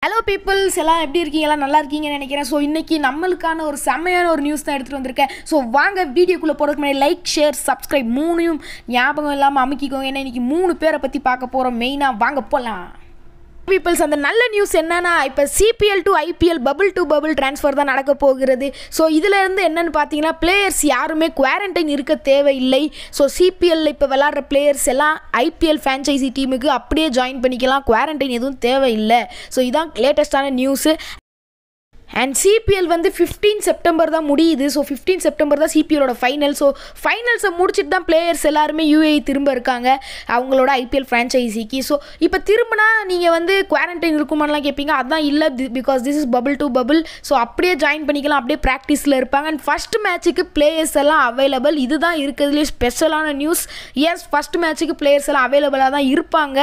hello peoples எல்லாம் எப்படி இருக்கீங்க எல்லாம் நல்லா இருக்கீங்கன்னு நினைக்கிறேன் ஸோ இன்னைக்கு நம்மளுக்கான ஒரு செம்மையான ஒரு நியூஸ் தான் எடுத்துகிட்டு வந்திருக்கேன் ஸோ வாங்க வீடியோக்குள்ளே போகிறதுக்கு முன்னாடி லைக் ஷேர் சப்ஸ்கிரைப் மூணையும் ஞாபகம் இல்லாமல் அமுக்கிக்கோங்க ஏன்னா இன்னைக்கு மூணு பேரை பற்றி பார்க்க போகிறோம் மெயினாக வாங்க போகலாம் பீப்புள்ஸ் அந்த நல்ல நியூஸ் என்னன்னா இப்போ CPL to IPL bubble to bubble transfer தான் நடக்க போகிறது ஸோ இதிலேருந்து என்னென்னு பார்த்தீங்கன்னா பிளேயர்ஸ் யாருமே குவாரண்டைன் இருக்க தேவையில்லை ஸோ சிபிஎல்ல இப்போ விளாட்ற பிளேயர்ஸ் எல்லாம் ஐபிஎல் ஃப்ரான்ச்சைசி டீமுக்கு அப்படியே ஜாயின் பண்ணிக்கலாம் குவாரண்டைன் எதுவும் தேவையில்லை ஸோ இதான் லேட்டஸ்டான நியூஸு அண்ட் சிபிஎல் வந்து ஃபிஃப்டீன் செப்டம்பர் தான் முடியுது ஸோ ஃபிஃப்டீன் செப்டம்பர் தான் சிபிஎலோட ஃபைனல் ஸோ ஃபைனல்ஸை முடிச்சுட்டு தான் பிளேயர்ஸ் எல்லாருமே யூஏஇ திரும்ப இருக்காங்க அவங்களோட ஐபிஎல் ஃப்ரான்ச்சைசிக்கு ஸோ இப்போ திரும்பினா நீங்கள் வந்து குவாரண்டைன் இருக்குமான்லாம் கேட்பீங்க அதான் இல்லை because this is bubble to bubble so அப்படியே ஜாயின் பண்ணிக்கலாம் அப்படியே ப்ராக்டிஸில் இருப்பாங்க அண்ட் ஃபஸ்ட் மேட்ச்சுக்கு பிளேயர்ஸ் எல்லாம் அவைலபிள் இதுதான் இருக்கிறதுலே ஸ்பெஷலான நியூஸ் எஸ் ஃபஸ்ட் மேட்ச்சுக்கு பிளேயர்ஸ் எல்லாம் அவைலபிளாக தான் இருப்பாங்க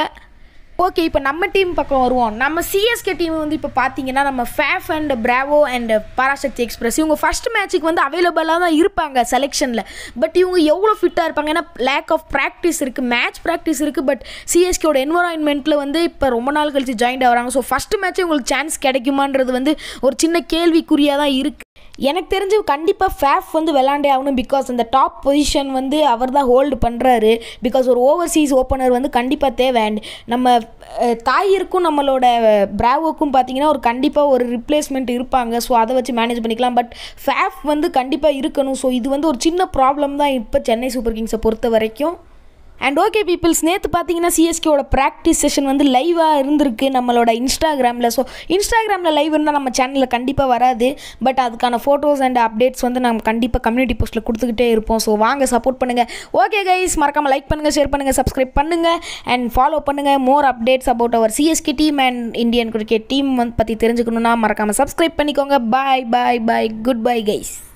ஓகே இப்போ நம்ம டீம் பக்கம் வருவோம் நம்ம சிஎஸ்கே டீம் வந்து இப்போ பார்த்தீங்கன்னா நம்ம Faf and Bravo and Parasakthi express இவங்க ஃபஸ்ட் மேட்ச்சுக்கு வந்து அவைலபிளாக தான் இருப்பாங்க செலெக்ஷனில் பட் இவங்க எவ்வளோ ஃபிட்டாக இருப்பாங்க ஏன்னா லேக் ஆஃப் ப்ராக்டிஸ் இருக்குது மேட்ச் ப்ராக்டிஸ் இருக்குது பட் சிஎஸ்கேவோட என்வரான்மெண்ட்டில் வந்து இப்போ ரொம்ப நாள் கழிச்சு ஜாயின் ஆகிறாங்க ஸோ ஃபஸ்ட் மேட்ச்சே உங்களுக்கு சான்ஸ் கிடைக்குமான்றது வந்து ஒரு சின்ன கேள்விக்குறியாக தான் இருக்குது எனக்கு தெரிஞ்சு கண்டிப்பாக ஃபேஃப் வந்து விளாண்டே ஆகணும் பிகாஸ் அந்த டாப் பொசிஷன் வந்து அவர் தான் ஹோல்டு பண்ணுறாரு பிகாஸ் ஒரு ஓவர்சீஸ் ஓப்பனர் வந்து கண்டிப்பாக தேவை அண்ட் நம்ம அஹ், தாயிற்கும் நம்மளோட பிராவோக்கும் பார்த்தீங்கன்னா ஒரு கண்டிப்பாக ஒரு ரிப்ளேஸ்மெண்ட் இருப்பாங்க ஸோ அதை வச்சு மேனேஜ் பண்ணிக்கலாம் பட் ஃபேஃப் வந்து கண்டிப்பாக இருக்கணும் ஸோ இது வந்து ஒரு சின்ன ப்ராப்ளம் தான் இப்போ சென்னை சூப்பர் கிங்ஸை பொறுத்த வரைக்கும் அண்ட் ஓகே பீப்புள்ஸ் நேற்று பார்த்தீங்கன்னா சிஎஸ்கேவோட ப்ராக்டிஸ் செஷன் வந்து லைவாக இருந்திருக்கு நம்மளோட இன்ஸ்டாகிராமில் ஸோ இன்ஸ்டாகிராமில் லைவ் இருந்தால் நம்ம சேனலில் கண்டிப்பாக வராது பட் அதுக்கான ஃபோட்டோஸ் அண்ட் அப்டேட்ஸ் வந்து நம்ம கண்டிப்பாக கம்யூனிட்டி போஸ்ட்டில் கொடுத்துக்கிட்டே இருப்போம் ஸோ வாங்க சப்போர்ட் பண்ணுங்கள் ஓகே கைஸ் மறக்காமல் லைக் பண்ணுங்கள் ஷேர் பண்ணுங்கள் சப்ஸ்கிரைப் பண்ணுங்கள் அண்ட் ஃபாலோ பண்ணுங்கள் more updates about our CSK team and Indian cricket team வந்து பற்றி தெரிஞ்சுக்கணுன்னா மறக்காமல் சப்ஸ்கிரைப் பண்ணிக்கோங்க bye bye bye good bye guys